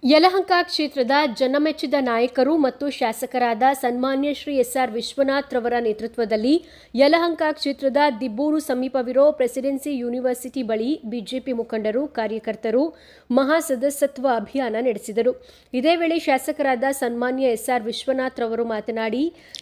ಯಲಹಂಕ ಕ್ಷೇತ್ರದ ಜನಮೆಚ್ಚಿದ ನಾಯಕರು ಮತ್ತು ಶಾಸಕರಾದ ಸನ್ಮಾನ್ಯ ಶ್ರೀ ಎಸ್ಆರ್ ವಿಶ್ವನಾಥ್ ರವರ ನೇತೃತ್ವದಲ್ಲಿ ಯಲಹಂಕ ಕ್ಷೇತ್ರದ ದಿಬ್ಬೂರು ಸಮೀಪವಿರೋ ಪ್ರೆಸಿಡೆನ್ಸಿ ಯೂನಿವರ್ಸಿಟಿ ಬಳಿ ಬಿಜೆಪಿ ಮುಖಂಡರು ಕಾರ್ಯಕರ್ತರು ಮಹಾ ಸದಸ್ಯತ್ವ ಅಭಿಯಾನ ನಡೆಸಿದರು ಇದೇ ವೇಳೆ ಶಾಸಕರಾದ ಸನ್ಮಾನ್ಯ ಎಸ್ಆರ್ ವಿಶ್ವನಾಥ್ ರವರು ಮಾತನಾಡಿ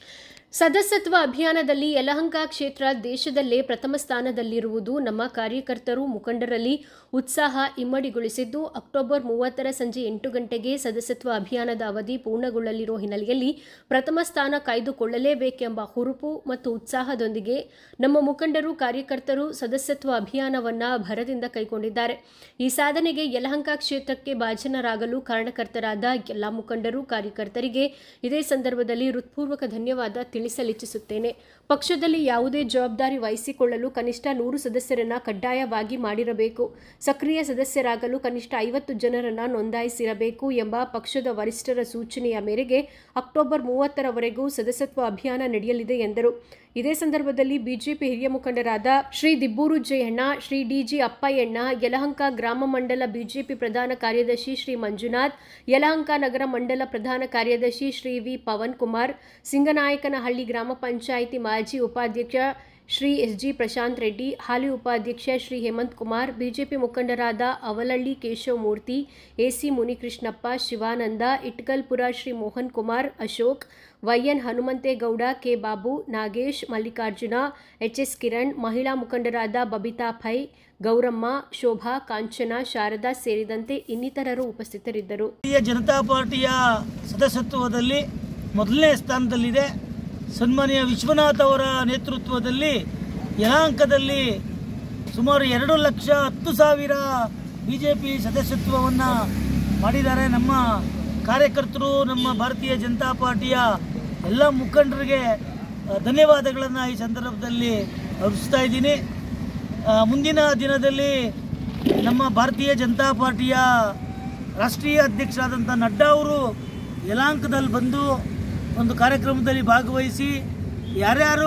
ಸದಸ್ಯತ್ವ ಅಭಿಯಾನದಲ್ಲಿ ಯಲಹಂಕ ಕ್ಷೇತ್ರ ದೇಶದಲ್ಲೇ ಪ್ರಥಮ ಸ್ಥಾನದಲ್ಲಿರುವುದು ನಮ್ಮ ಕಾರ್ಯಕರ್ತರು ಮುಖಂಡರಲ್ಲಿ ಉತ್ಸಾಹ ಇಮ್ಮಡಿಗೊಳಿಸಿದ್ದು ಅಕ್ಟೋಬರ್ ಮೂವತ್ತರ ಸಂಜೆ ಎಂಟು ಗಂಟೆಗೆ ಸದಸ್ಯತ್ವ ಅಭಿಯಾನದ ಅವಧಿ ಪೂರ್ಣಗೊಳ್ಳಲಿರುವ ಹಿನ್ನೆಲೆಯಲ್ಲಿ ಪ್ರಥಮ ಸ್ಥಾನ ಕಾಯ್ದುಕೊಳ್ಳಲೇಬೇಕೆಂಬ ಹುರುಪು ಮತ್ತು ಉತ್ಸಾಹದೊಂದಿಗೆ ನಮ್ಮ ಮುಖಂಡರು ಕಾರ್ಯಕರ್ತರು ಸದಸ್ಯತ್ವ ಅಭಿಯಾನವನ್ನ ಭರದಿಂದ ಕೈಗೊಂಡಿದ್ದಾರೆ ಈ ಸಾಧನೆಗೆ ಯಲಹಂಕ ಕ್ಷೇತ್ರಕ್ಕೆ ಭಾಜನರಾಗಲು ಕಾರಣಕರ್ತರಾದ ಎಲ್ಲ ಮುಖಂಡರು ಕಾರ್ಯಕರ್ತರಿಗೆ ಇದೇ ಸಂದರ್ಭದಲ್ಲಿ ಹೃತ್ಪೂರ್ವಕ ಧನ್ಯವಾದ ತಿಳಿಸಲಿಚ್ಛಿಸುತ್ತೇನೆ ಪಕ್ಷದಲ್ಲಿ ಯಾವುದೇ ಜವಾಬ್ದಾರಿ ವಹಿಸಿಕೊಳ್ಳಲು ಕನಿಷ್ಠ ನೂರು ಸದಸ್ಯರನ್ನ ಕಡ್ಡಾಯವಾಗಿ ಮಾಡಿರಬೇಕು ಸಕ್ರಿಯ ಸದಸ್ಯರಾಗಲು ಕನಿಷ್ಠ ಐವತ್ತು ಜನರನ್ನ ನೋಂದಾಯಿಸಿರಬೇಕು ಎಂಬ ಪಕ್ಷದ ವರಿಷ್ಠರ ಸೂಚನೆಯ ಮೇರೆಗೆ ಅಕ್ಟೋಬರ್ ಮೂವತ್ತರವರೆಗೂ ಸದಸ್ಯತ್ವ ಅಭಿಯಾನ ನಡೆಯಲಿದೆ ಎಂದರು ಇದೇ ಸಂದರ್ಭದಲ್ಲಿ ಬಿಜೆಪಿ ಹಿರಿಯ ಮುಖಂಡರಾದ ಶ್ರೀ ದಿಬ್ಬೂರು ಜಯಣ್ಣ ಶ್ರೀ ಡಿಜಿ ಅಪ್ಪಯ್ಯಣ್ಣ ಯಲಹಂಕ ಗ್ರಾಮ ಮಂಡಲ ಬಿಜೆಪಿ ಪ್ರಧಾನ ಕಾರ್ಯದರ್ಶಿ ಶ್ರೀ ಮಂಜುನಾಥ್ ಯಲಹಂಕ ನಗರ ಮಂಡಲ ಪ್ರಧಾನ ಕಾರ್ಯದರ್ಶಿ ಶ್ರೀ ವಿ ಪವನ್ ಕುಮಾರ್ ಸಿಂಗನಾಯಕನಹಳ್ಳಿ ಗ್ರಾಮ ಪಂಚಾಯಿತಿ ಮಾಜಿ ಉಪಾಧ್ಯಕ್ಷ ಶ್ರೀ ಎಸ್ ಜಿ ಪ್ರಶಾಂತ್ ರೆಡ್ಡಿ ಹಾಲಿ ಉಪಾಧ್ಯಕ್ಷ ಶ್ರೀ ಹೇಮಂತ್ ಕುಮಾರ್ ಬಿಜೆಪಿ ಮುಖಂಡರಾದ Avalahalli Keshava Murthy AC Munikrishnappa Shivananda Itkalpura Shri Mohan Kumar Ashok YN Hanumanthegowda K Babu Nagesh Mallikarjuna HS Kiran ಮಹಿಳಾ ಮುಖಂಡರಾದ ಬಬಿತಾ ಫೈ ಗೌರಮ್ಮ ಶೋಭಾ ಕಾಂಚನ ಶಾರದಾ ಸೇರಿದಂತೆ ಇನ್ನಿತರರು ಉಪಸ್ಥಿತರಿದ್ದರು ಭಾರತೀಯ ಜನತಾ ಪಾರ್ಟಿಯ ಸದಸ್ಯತ್ವದಲ್ಲಿ ಮೊದಲನೇ ಸ್ಥಾನದಲ್ಲಿದೆ ಸನ್ಮಾನ್ಯ ವಿಶ್ವನಾಥ್ ಅವರ ನೇತೃತ್ವದಲ್ಲಿ ಯಲಾಂಕದಲ್ಲಿ ಸುಮಾರು ಎರಡು ಲಕ್ಷ ಹತ್ತು ಸಾವಿರ ಬಿ ಜೆ ಪಿ ಸದಸ್ಯತ್ವವನ್ನು ಮಾಡಿದ್ದಾರೆ ನಮ್ಮ ಕಾರ್ಯಕರ್ತರು ನಮ್ಮ ಭಾರತೀಯ ಜನತಾ ಪಾರ್ಟಿಯ ಎಲ್ಲ ಮುಖಂಡರಿಗೆ ಆ, ಧನ್ಯವಾದಗಳನ್ನು ಈ ಸಂದರ್ಭದಲ್ಲಿ ಅರ್ಪಿಸ್ತಾ ಇದ್ದೀನಿ ಆ, ಮುಂದಿನ ದಿನದಲ್ಲಿ ನಮ್ಮ ಭಾರತೀಯ ಜನತಾ ಪಾರ್ಟಿಯ ರಾಷ್ಟ್ರೀಯ ಅಧ್ಯಕ್ಷರಾದಂಥ ನಡ್ಡಾ ಅವರು ಯಲಾಂಕದಲ್ಲಿ ಬಂದು ಒಂದು ಕಾರ್ಯಕ್ರಮದಲ್ಲಿ ಭಾಗವಹಿಸಿ ಯಾರ್ಯಾರು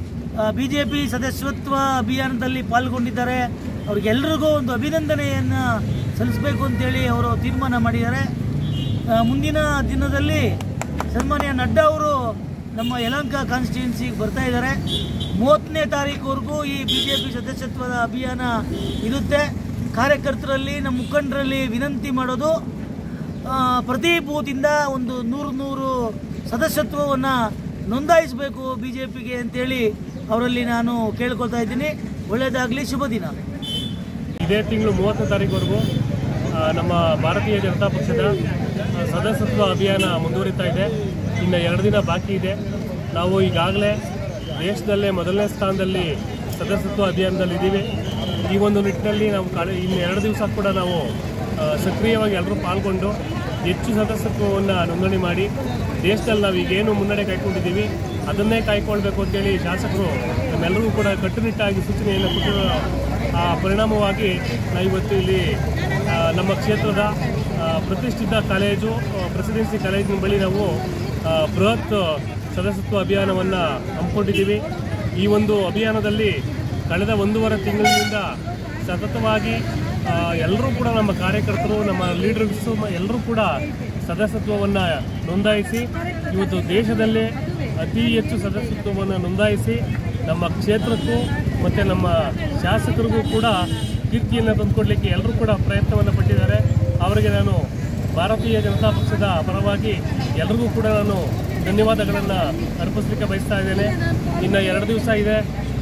ಬಿ ಜೆ ಪಿ ಸದಸ್ಯತ್ವ ಅಭಿಯಾನದಲ್ಲಿ ಪಾಲ್ಗೊಂಡಿದ್ದಾರೆ ಅವ್ರಿಗೆಲ್ರಿಗೂ ಒಂದು ಅಭಿನಂದನೆಯನ್ನು ಸಲ್ಲಿಸಬೇಕು ಅಂತೇಳಿ ಅವರು ತೀರ್ಮಾನ ಮಾಡಿದ್ದಾರೆ ಆ, ಮುಂದಿನ ದಿನದಲ್ಲಿ ಸನ್ಮಾನ್ಯ ನಡ್ಡಾ ಅವರು ನಮ್ಮ ಯಲಹಂಕ ಕಾನ್ಸ್ಟಿಟ್ಯೂನ್ಸಿಗೆ ಬರ್ತಾ ಇದ್ದಾರೆ ಮೂವತ್ತನೇ ತಾರೀಕುವರೆಗೂ ಈ ಬಿ ಜೆ ಪಿ ಸದಸ್ಯತ್ವದ ಅಭಿಯಾನ ಇರುತ್ತೆ ಕಾರ್ಯಕರ್ತರಲ್ಲಿ ನಮ್ಮ ಮುಖಂಡರಲ್ಲಿ ವಿನಂತಿ ಮಾಡೋದು ಆ, ಪ್ರತಿ ಬೂತಿಂದ ಒಂದು ನೂರು ನೂರು ಸದಸ್ಯತ್ವವನ್ನು ನೋಂದಾಯಿಸಬೇಕು ಬಿ ಜೆ ಪಿಗೆ ಅಂತೇಳಿ ಅವರಲ್ಲಿ ನಾನು ಕೇಳ್ಕೊಳ್ತಾ ಇದ್ದೀನಿ ಒಳ್ಳೆಯದಾಗಲಿ ಶುಭ ದಿನ ಇದೇ ತಿಂಗಳು ಮೂವತ್ತನೇ ತಾರೀಕುವರೆಗೂ ಆ, ನಮ್ಮ ಭಾರತೀಯ ಜನತಾ ಪಕ್ಷದ ಆ, ಸದಸ್ಯತ್ವ ಅಭಿಯಾನ ಮುಂದುವರಿತಾ ಇದೆ ಇನ್ನು ಎರಡು ದಿನ ಬಾಕಿ ಇದೆ ನಾವು ಈಗಾಗಲೇ ದೇಶದಲ್ಲೇ ಮೊದಲನೇ ಸ್ಥಾನದಲ್ಲಿ ಸದಸ್ಯತ್ವ ಅಭಿಯಾನದಲ್ಲಿ ಇದ್ದೀವಿ ಈ ಒಂದು ನಿಟ್ಟಿನಲ್ಲಿ ನಾವು ಕಳೆ ಇನ್ನು ಎರಡು ದಿವಸ ಕೂಡ ನಾವು ಆ, ಸಕ್ರಿಯವಾಗಿ ಎಲ್ಲರೂ ಪಾಲ್ಗೊಂಡು ಹೆಚ್ಚು ಸದಸ್ಯತ್ವವನ್ನು ನೋಂದಣಿ ಮಾಡಿ ದೇಶದಲ್ಲಿ ನಾವು ಈಗೇನು ಮುನ್ನಡೆ ಕಾಯ್ಕೊಂಡಿದ್ದೀವಿ ಅದನ್ನೇ ಕಾಯ್ಕೊಳ್ಬೇಕು ಅಂತೇಳಿ ಶಾಸಕರು ನಮ್ಮೆಲ್ಲರಿಗೂ ಕೂಡ ಕಟ್ಟುನಿಟ್ಟಾಗಿ ಸೂಚನೆಯನ್ನು ಕೊಟ್ಟಿರೋ ಆ ಪರಿಣಾಮವಾಗಿ ನಾವು ಇವತ್ತು ಇಲ್ಲಿ ಆ, ನಮ್ಮ ಕ್ಷೇತ್ರದ ಆ, ಪ್ರತಿಷ್ಠಿತ ಕಾಲೇಜು ಆ, ಪ್ರೆಸಿಡೆನ್ಸಿ ಕಾಲೇಜಿನ ಬಳಿ ನಾವು ಆ, ಬೃಹತ್ ಸದಸ್ಯತ್ವ ಅಭಿಯಾನವನ್ನು ಹಮ್ಮಿಕೊಂಡಿದ್ದೀವಿ ಈ ಒಂದು ಅಭಿಯಾನದಲ್ಲಿ ಕಳೆದ ಒಂದೂವರೆ ತಿಂಗಳಿನಿಂದ ಸತತವಾಗಿ ಎಲ್ಲರೂ ಕೂಡ ನಮ್ಮ ಕಾರ್ಯಕರ್ತರು ನಮ್ಮ ಲೀಡರ್ಸು ಎಲ್ಲರೂ ಕೂಡ ಸದಸ್ಯತ್ವವನ್ನು ನೋಂದಾಯಿಸಿ ಇವತ್ತು ದೇಶದಲ್ಲೇ ಅತಿ ಹೆಚ್ಚು ಸದಸ್ಯತ್ವವನ್ನು ನೋಂದಾಯಿಸಿ ನಮ್ಮ ಕ್ಷೇತ್ರಕ್ಕೂ ಮತ್ತು ನಮ್ಮ ಶಾಸಕರಿಗೂ ಕೂಡ ಕೀರ್ತಿಯನ್ನು ತಂದುಕೊಡ್ಲಿಕ್ಕೆ ಎಲ್ಲರೂ ಕೂಡ ಪ್ರಯತ್ನವನ್ನು ಪಟ್ಟಿದ್ದಾರೆ ಅವರಿಗೆ ನಾನು ಭಾರತೀಯ ಜನತಾ ಪಕ್ಷದ ಪರವಾಗಿ ಎಲ್ರಿಗೂ ಕೂಡ ನಾನು ಧನ್ಯವಾದಗಳನ್ನು ಅರ್ಪಿಸಲಿಕ್ಕೆ ಬಯಸ್ತಾ ಇದ್ದೇನೆ ಇನ್ನು ಎರಡು ದಿವಸ ಇದೆ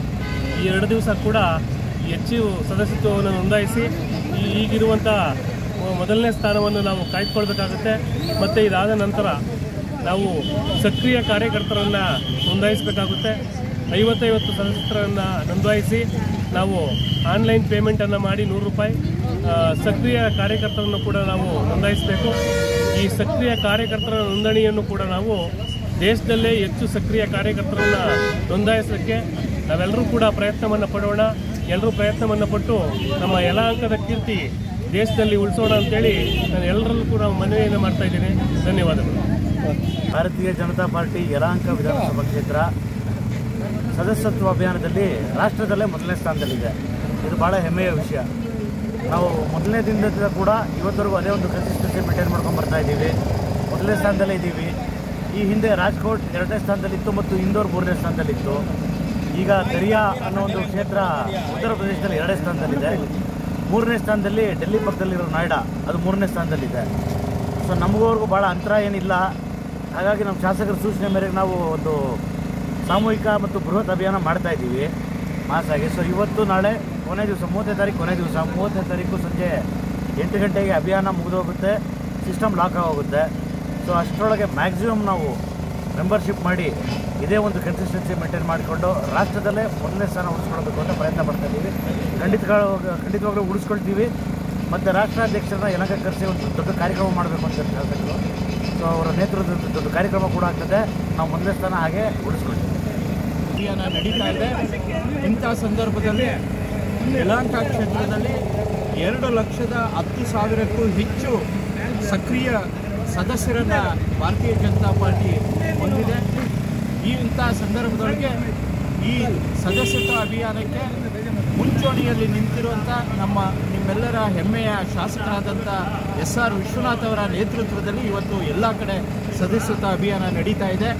ಈ ಎರಡು ದಿವಸ ಕೂಡ ಹೆಚ್ಚು ಸದಸ್ಯತ್ವವನ್ನು ನೋಂದಾಯಿಸಿ ಈ ಈಗಿರುವಂಥ ಮೊದಲನೇ ಸ್ಥಾನವನ್ನು ನಾವು ಕಾಯ್ದುಕೊಳ್ಬೇಕಾಗುತ್ತೆ ಮತ್ತು ಇದಾದ ನಂತರ ನಾವು ಸಕ್ರಿಯ ಕಾರ್ಯಕರ್ತರನ್ನು ನೋಂದಾಯಿಸಬೇಕಾಗುತ್ತೆ ಐವತ್ತೈವತ್ತು ಸದಸ್ಯರನ್ನು ನೋಂದಾಯಿಸಿ ನಾವು ಆನ್ಲೈನ್ ಪೇಮೆಂಟನ್ನು ಮಾಡಿ ನೂರು ರೂಪಾಯಿ ಆ, ಸಕ್ರಿಯ ಕಾರ್ಯಕರ್ತರನ್ನು ಕೂಡ ನಾವು ನೋಂದಾಯಿಸಬೇಕು ಈ ಸಕ್ರಿಯ ಕಾರ್ಯಕರ್ತರ ನೋಂದಣಿಯನ್ನು ಕೂಡ ನಾವು ದೇಶದಲ್ಲೇ ಹೆಚ್ಚು ಸಕ್ರಿಯ ಕಾರ್ಯಕರ್ತರನ್ನು ನೋಂದಾಯಿಸಲಿಕ್ಕೆ ನಾವೆಲ್ಲರೂ ಕೂಡ ಪ್ರಯತ್ನವನ್ನು ಪಡೋಣ ಎಲ್ಲರೂ ಪ್ರಯತ್ನವನ್ನು ಪಟ್ಟು ನಮ್ಮ ಯಲಾಂಕದ ಕೀರ್ತಿ ದೇಶದಲ್ಲಿ ಉಳಿಸೋಣ ಅಂತೇಳಿ ನಾನು ಎಲ್ಲರಲ್ಲೂ ಕೂಡ ಮನವಿಯನ್ನು ಮಾಡ್ತಾ ಇದ್ದೀನಿ ಧನ್ಯವಾದಗಳು ಭಾರತೀಯ ಜನತಾ ಪಾರ್ಟಿ ಯಲಹಂಕ ವಿಧಾನಸಭಾ ಕ್ಷೇತ್ರ ಸದಸ್ಯತ್ವ ಅಭಿಯಾನದಲ್ಲಿ ರಾಷ್ಟ್ರದಲ್ಲೇ ಮೊದಲನೇ ಸ್ಥಾನದಲ್ಲಿದೆ ಇದು ಭಾಳ ಹೆಮ್ಮೆಯ ವಿಷಯ ನಾವು ಮೊದಲನೇ ದಿನದಿಂದ ಕೂಡ ಇವತ್ತವರೆಗೂ ಅದೇ ಒಂದು ಕನ್ಸಿಸ್ಟೆನ್ಸಿ ಮೇಂಟೈನ್ ಮಾಡ್ಕೊಂಡು ಬರ್ತಾ ಇದ್ದೀವಿ ಮೊದಲನೇ ಸ್ಥಾನದಲ್ಲೇ ಇದ್ದೀವಿ ಈ ಹಿಂದೆ ರಾಜ್ಕೋಟ್ ಎರಡನೇ ಸ್ಥಾನದಲ್ಲಿತ್ತು ಮತ್ತು ಇಂದೋರ್ ಮೂರನೇ ಸ್ಥಾನದಲ್ಲಿತ್ತು ಈಗ ದರಿಯಾ ಅನ್ನೋ ಒಂದು ಕ್ಷೇತ್ರ ಉತ್ತರ ಪ್ರದೇಶದಲ್ಲಿ ಎರಡನೇ ಸ್ಥಾನದಲ್ಲಿದೆ ಮೂರನೇ ಸ್ಥಾನದಲ್ಲಿ ಡೆಲ್ಲಿ ಪಕ್ಕದಲ್ಲಿರೋ ನೋಯ್ಡಾ ಅದು ಮೂರನೇ ಸ್ಥಾನದಲ್ಲಿದೆ ಸೊ ನಮಗವ್ರಿಗೂ ಭಾಳ ಅಂತರ ಏನಿಲ್ಲ ಹಾಗಾಗಿ ನಮ್ಮ ಶಾಸಕರ ಸೂಚನೆ ಮೇರೆಗೆ ನಾವು ಒಂದು ಸಾಮೂಹಿಕ ಮತ್ತು ಬೃಹತ್ ಅಭಿಯಾನ ಮಾಡ್ತಾ ಇದ್ದೀವಿ ಮಾಸಾಗಿ ಸೊ ಇವತ್ತು ನಾಳೆ ಕೊನೆ ದಿವಸ ಮೂವತ್ತನೇ ತಾರೀಕು ಕೊನೆ ದಿವಸ ಮೂವತ್ತನೇ ತಾರೀಕು ಸಂಜೆ ಎಂಟು ಗಂಟೆಗೆ ಅಭಿಯಾನ ಮುಗಿದೋಗುತ್ತೆ ಸಿಸ್ಟಮ್ ಲಾಕ್ ಆಗೋಗುತ್ತೆ ಸೊ ಅಷ್ಟರೊಳಗೆ ಮ್ಯಾಕ್ಸಿಮಮ್ ನಾವು ಮೆಂಬರ್ಶಿಪ್ ಮಾಡಿ ಇದೇ ಒಂದು ಕನ್ಸಿಸ್ಟೆನ್ಸಿ ಮೇಂಟೈನ್ ಮಾಡಿಕೊಂಡು ರಾಷ್ಟ್ರದಲ್ಲೇ ಮೊದಲನೇ ಸ್ಥಾನ ಉಳಿಸ್ಕೊಳ್ಬೇಕು ಅಂತ ಪ್ರಯತ್ನ ಪಡ್ತಾ ಇದ್ದೀವಿ ಖಂಡಿತಗಳು ಖಂಡಿತವಾಗ್ಲೂ ಉಳಿಸ್ಕೊಳ್ತೀವಿ ಮತ್ತು ರಾಷ್ಟ್ರಾಧ್ಯಕ್ಷರನ್ನ ಯಲಂಕ ಕರೆಸಿ ಒಂದು ದೊಡ್ಡ ಕಾರ್ಯಕ್ರಮ ಮಾಡಬೇಕು ಅಂತ ಶಾಸಕರು ಸೊ ಅವರ ನೇತೃತ್ವದ ದೊಡ್ಡ ಕಾರ್ಯಕ್ರಮ ಕೂಡ ಆಗ್ತದೆ ನಾವು ಮೊದಲನೇ ಸ್ಥಾನ ಹಾಗೆ ಉಳಿಸ್ಕೊಳ್ತೀವಿ ಅಭಿಯಾನ ನಡೀತಾ ಇದೆ ಇಂಥ ಸಂದರ್ಭದಲ್ಲಿ ಯಲಹಂಕ ಕ್ಷೇತ್ರದಲ್ಲಿ ಎರಡು ಲಕ್ಷದ ಹತ್ತು ಸಾವಿರಕ್ಕೂ ಹೆಚ್ಚು ಸಕ್ರಿಯ ಸದಸ್ಯರನ್ನ ಭಾರತೀಯ ಜನತಾ ಪಾರ್ಟಿ ಹೊಂದಿದೆ ಈ ಇಂಥ ಸಂದರ್ಭದೊಳಗೆ ಈ ಸದಸ್ಯತ್ವ ಅಭಿಯಾನಕ್ಕೆ ಮುಂಚೂಣಿಯಲ್ಲಿ ನಿಂತಿರುವಂಥ ನಮ್ಮ ನಿಮ್ಮೆಲ್ಲರ ಹೆಮ್ಮೆಯ ಶಾಸಕರಾದಂಥ ಎಸ್ ಆರ್ ವಿಶ್ವನಾಥ್ ಅವರ ನೇತೃತ್ವದಲ್ಲಿ ಇವತ್ತು ಎಲ್ಲ ಕಡೆ ಸದಸ್ಯತ್ವ ಅಭಿಯಾನ ನಡೀತಾ ಇದೆ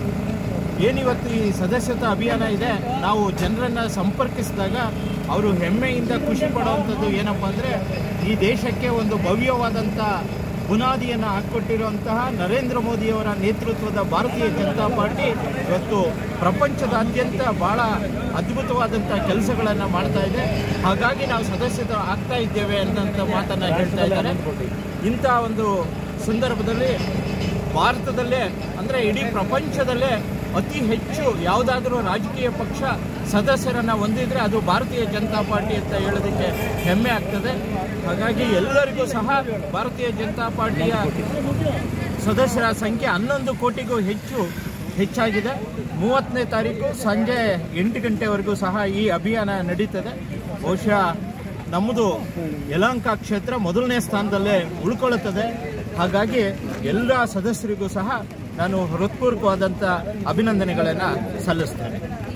ಏನಿವತ್ತು ಈ ಸದಸ್ಯತ್ವ ಅಭಿಯಾನ ಇದೆ ನಾವು ಜನರನ್ನ ಸಂಪರ್ಕಿಸಿದಾಗ ಅವರು ಹೆಮ್ಮೆಯಿಂದ ಖುಷಿ ಪಡುವಂಥದ್ದು ಏನಪ್ಪ ಅಂದರೆ ಈ ದೇಶಕ್ಕೆ ಒಂದು ಭವ್ಯವಾದಂಥ ಬುನಾದಿಯನ್ನು ಹಾಕ್ಕೊಟ್ಟಿರುವಂತಹ ನರೇಂದ್ರ ಮೋದಿಯವರ ನೇತೃತ್ವದ ಭಾರತೀಯ ಜನತಾ ಪಾರ್ಟಿ ಇವತ್ತು ಪ್ರಪಂಚದಾದ್ಯಂತ ಬಹಳ ಅದ್ಭುತವಾದಂಥ ಕೆಲಸಗಳನ್ನು ಮಾಡ್ತಾ ಇದೆ ಹಾಗಾಗಿ ನಾವು ಸದಸ್ಯತ್ವ ಆಗ್ತಾ ಇದ್ದೇವೆ ಅನ್ನೋಂಥ ಮಾತನ್ನು ಹೇಳ್ತಾ ಇದ್ದಾರೆ ಇಂಥ ಒಂದು ಸಂದರ್ಭದಲ್ಲಿ ಭಾರತದಲ್ಲೇ ಅಂದರೆ ಇಡೀ ಪ್ರಪಂಚದಲ್ಲೇ ಅತಿ ಹೆಚ್ಚು ಯಾವುದಾದ್ರೂ ರಾಜಕೀಯ ಪಕ್ಷ ಸದಸ್ಯರನ್ನ ಹೊಂದಿದ್ರೆ ಅದು ಭಾರತೀಯ ಜನತಾ ಪಾರ್ಟಿ ಅಂತ ಹೇಳೋದಕ್ಕೆ ಹೆಮ್ಮೆ ಆಗ್ತದೆ ಹಾಗಾಗಿ ಎಲ್ಲರಿಗೂ ಸಹ ಭಾರತೀಯ ಜನತಾ ಪಾರ್ಟಿಯ ಸದಸ್ಯರ ಸಂಖ್ಯೆ ಹನ್ನೊಂದು ಕೋಟಿಗೂ ಹೆಚ್ಚು ಹೆಚ್ಚಾಗಿದೆ ಮೂವತ್ತನೇ ತಾರೀಕು ಸಂಜೆ ಎಂಟು ಗಂಟೆವರೆಗೂ ಸಹ ಈ ಅಭಿಯಾನ ನಡೀತದೆ ಬಹುಶಃ ನಮ್ಮದು ಯಲಹಂಕ ಕ್ಷೇತ್ರ ಮೊದಲನೇ ಸ್ಥಾನದಲ್ಲೇ ಉಳ್ಕೊಳ್ಳುತ್ತದೆ ಹಾಗಾಗಿ ಎಲ್ಲ ಸದಸ್ಯರಿಗೂ ಸಹ ನಾನು ಹೃತ್ಪೂರ್ವಕವಾದಂಥ ಅಭಿನಂದನೆಗಳನ್ನು ಸಲ್ಲಿಸ್ತೇನೆ